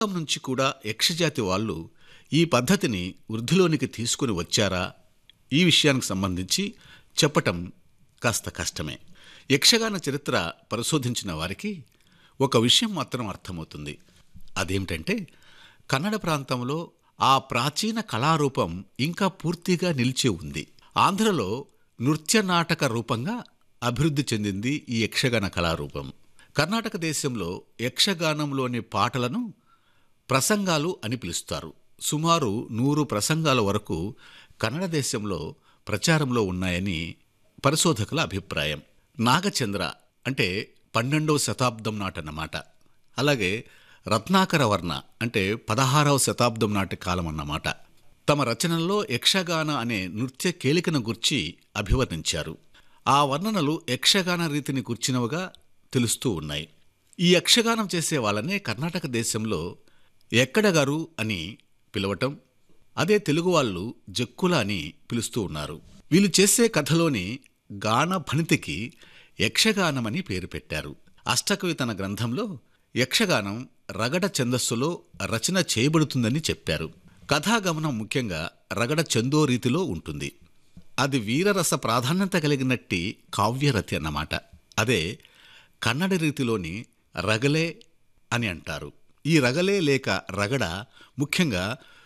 పూర్వం నుంచి కూడా యక్షజాతి వాళ్ళు ఈ పద్ధతిని వృద్ధిలోనికి తీసుకుని వచ్చారా ఈ విషయానికి సంబంధించి చెప్పటం కాస్త కష్టమే యక్షగాన చరిత్ర పరిశోధించిన వారికి ఒక విషయం మాత్రం అర్థమవుతుంది అదేమిటంటే కన్నడ ప్రాంతంలో ఆ ప్రాచీన కళారూపం ఇంకా పూర్తిగా నిలిచి ఉంది ఆంధ్రలో నృత్య నాటక రూపంగా అభివృద్ధి చెందింది ఈ యక్షగాన కళారూపం కర్ణాటక దేశంలో యక్షగానంలోని పాటలను ప్రసంగాలు అని పిలుస్తారు సుమారు నూరు ప్రసంగాల వరకు కన్నడ దేశంలో ప్రచారంలో ఉన్నాయని పరిశోధకుల అభిప్రాయం నాగచంద్ర అంటే పన్నెండవ శతాబ్దం నాటన్నమాట అలాగే రత్నాకర వర్ణ అంటే పదహారవ శతాబ్దం నాటి కాలం అన్నమాట తమ రచనల్లో యక్షగాన అనే నృత్య కేలికను గుర్చి అభివర్ణించారు ఆ వర్ణనలు యక్షగాన రీతిని గుర్చినవిగా తెలుస్తూ ఉన్నాయి ఈ యక్షగానం చేసే వాళ్ళనే కర్ణాటక దేశంలో ఎక్కడగారు అని పిలవటం అదే తెలుగు వాళ్ళు జక్కుల అని పిలుస్తూ ఉన్నారు వీళ్ళు చేసే కథలోని గాన భణితికి యక్షగానమని పేరు పెట్టారు అష్టకవి తన గ్రంథంలో యక్షగానం రగడ ఛందస్సులో రచన చేయబడుతుందని చెప్పారు కథాగమనం ముఖ్యంగా రగడ చందో రీతిలో ఉంటుంది అది వీరరస ప్రాధాన్యత కలిగినట్టి కావ్యరతి అన్నమాట అదే కన్నడ రీతిలోని రగలే అని అంటారు ఈ రగలే లేక రగడ ముఖ్యంగా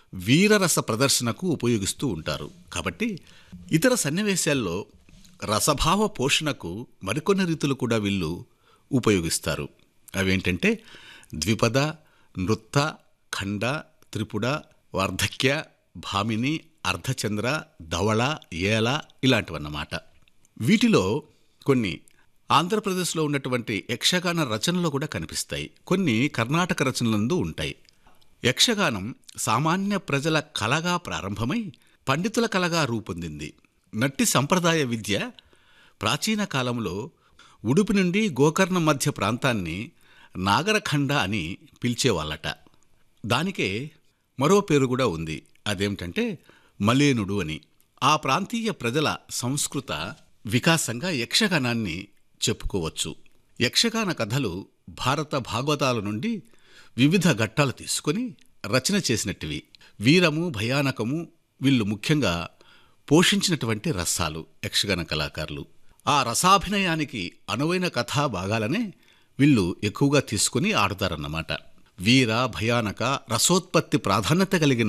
వీరరస ప్రదర్శనకు ఉపయోగిస్తూ ఉంటారు కాబట్టి ఇతర సన్నివేశాల్లో రసభావ పోషణకు మరికొన్ని రీతులు కూడా వీళ్ళు ఉపయోగిస్తారు అవేంటంటే ద్విపద నృత్త ఖండ త్రిపుడ వార్ధక్య భామిని అర్ధచంద్ర ధవళ ఏల ఇలాంటివన్నమాట వీటిలో కొన్ని ఆంధ్రప్రదేశ్లో ఉన్నటువంటి యక్షగాన రచనలు కూడా కనిపిస్తాయి కొన్ని కర్ణాటక రచనలందు ఉంటాయి యక్షగానం సామాన్య ప్రజల కళగా ప్రారంభమై పండితుల కళగా రూపొందింది నట్టి సంప్రదాయ విద్య ప్రాచీన కాలంలో ఉడుపి నుండి గోకర్ణం మధ్య ప్రాంతాన్ని నాగరఖండ అని పిలిచేవాళ్ళట దానికే మరో పేరు కూడా ఉంది అదేమిటంటే మలేనుడు అని ఆ ప్రాంతీయ ప్రజల సంస్కృత వికాసంగా యక్షగానాన్ని చెప్పుకోవచ్చు యక్షగాన కథలు భారత భాగవతాల నుండి వివిధ ఘట్టాలు తీసుకొని రచన చేసినట్టువి వీరము భయానకము వీళ్ళు ముఖ్యంగా పోషించినటువంటి రసాలు యక్షగాన కళాకారులు ఆ రసాభినయానికి అనువైన కథా భాగాలనే వీళ్ళు ఎక్కువగా తీసుకుని ఆడతారన్నమాట వీర భయానక రసోత్పత్తి ప్రాధాన్యత కలిగిన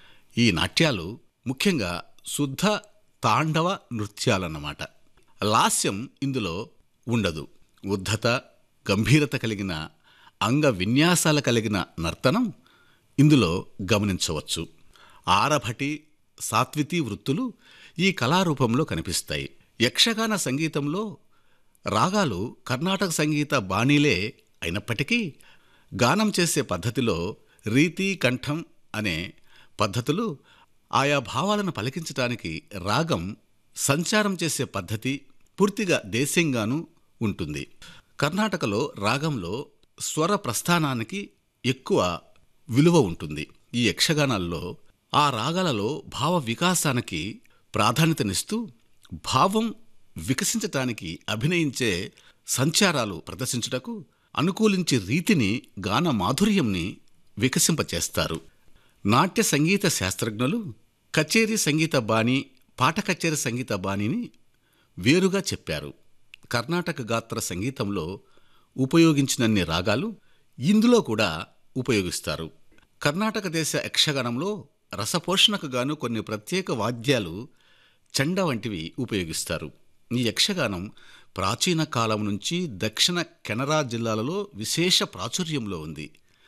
ఈ నాట్యాలు ముఖ్యంగా శుద్ధ తాండవ నృత్యాలన్నమాట లాస్యం ఇందులో ఉండదు ఉద్ధత గంభీరత కలిగిన అంగ విన్యాసాల కలిగిన నర్తనం ఇందులో గమనించవచ్చు ఆరభటి సాత్వితి వృత్తులు ఈ కళారూపంలో కనిపిస్తాయి యక్షగాన సంగీతంలో రాగాలు కర్ణాటక సంగీత బాణీలే అయినప్పటికీ గానం చేసే పద్ధతిలో రీతి కంఠం అనే పద్ధతులు ఆయా భావాలను పలికించటానికి రాగం సంచారం చేసే పద్ధతి పూర్తిగా దేశంగాను ఉంటుంది కర్ణాటకలో రాగంలో స్వర ప్రస్థానానికి ఎక్కువ విలువ ఉంటుంది ఈ యక్షగానాల్లో ఆ రాగాలలో భావ వికాసానికి ప్రాధాన్యతనిస్తూ భావం వికసించటానికి అభినయించే సంచారాలు ప్రదర్శించుటకు అనుకూలించే రీతిని గాన మాధుర్యంని వికసింపచేస్తారు నాట్య సంగీత శాస్త్రజ్ఞులు కచేరీ సంగీత బాణి పాట కచేరీ సంగీత బాణిని వేరుగా చెప్పారు కర్ణాటక గాత్ర సంగీతంలో ఉపయోగించినన్ని రాగాలు ఇందులో కూడా ఉపయోగిస్తారు కర్ణాటక దేశ యక్షగానంలో రసపోషణకు గాను కొన్ని ప్రత్యేక వాద్యాలు చండ వంటివి ఉపయోగిస్తారు ఈ యక్షగానం ప్రాచీన కాలం నుంచి దక్షిణ కెనరా జిల్లాలలో విశేష ప్రాచుర్యంలో ఉంది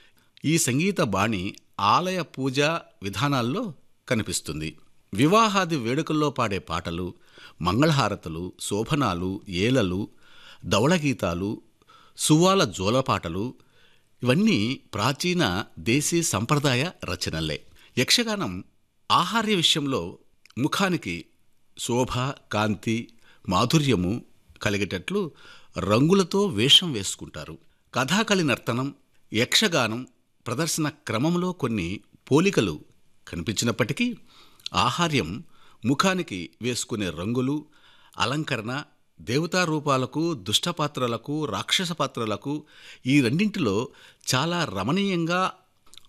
ఈ సంగీత బాణి ఆలయ పూజా విధానాల్లో కనిపిస్తుంది వివాహాది వేడుకల్లో పాడే పాటలు మంగళహారతులు శోభనాలు ఏలలు దవళగీతాలు సువాల జోలపాటలు ఇవన్నీ ప్రాచీన దేశీ సంప్రదాయ రచనలే యక్షగానం ఆహార్య విషయంలో ముఖానికి శోభ కాంతి మాధుర్యము కలిగేటట్లు రంగులతో వేషం వేసుకుంటారు కథాకళి నర్తనం యక్షగానం ప్రదర్శన క్రమంలో కొన్ని పోలికలు కనిపించినప్పటికీ ఆహార్యం ముఖానికి వేసుకునే రంగులు అలంకరణ దేవతా రూపాలకు దుష్టపాత్రలకు రాక్షస పాత్రలకు ఈ రెండింటిలో చాలా రమణీయంగా